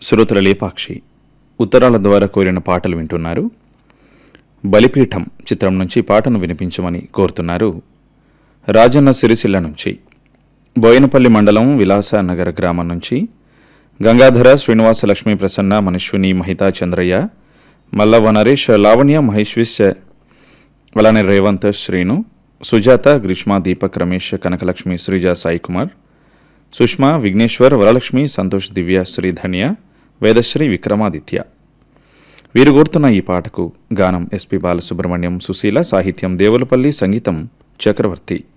శ్రోతల లేపాక్షి ఉత్తరాల ద్వారా కోరిన పాటలు వింటున్నారు బలిపీఠం చిత్రం నుంచి పాటను వినిపించమని కోరుతున్నారు రాజన్న సిరిసిల్ల నుంచి బోయినపల్లి మండలం విలాస నగర గ్రామం నుంచి గంగాధర శ్రీనివాస లక్ష్మీ ప్రసన్న మనశ్విని మహితా చంద్రయ్య మల్లవ నరేష్ లావణ్య మహేష్విస్ అలానే రేవంత్ శ్రీను సుజాత గ్రీష్మ దీపక్ రమేష్ కనకలక్ష్మి శ్రీజ సాయి కుమార్ సుష్మా విఘ్నేశ్వర్ వరలక్ష్మి సంతోష్ దివ్య శ్రీధన్య వేదశ్రీ విక్రమాదిత్య వీరు కోరుతున్న ఈ పాటకు గానం ఎస్పి బాలసుబ్రహ్మణ్యం సుశీల సాహిత్యం దేవులపల్లి సంగీతం చక్రవర్తి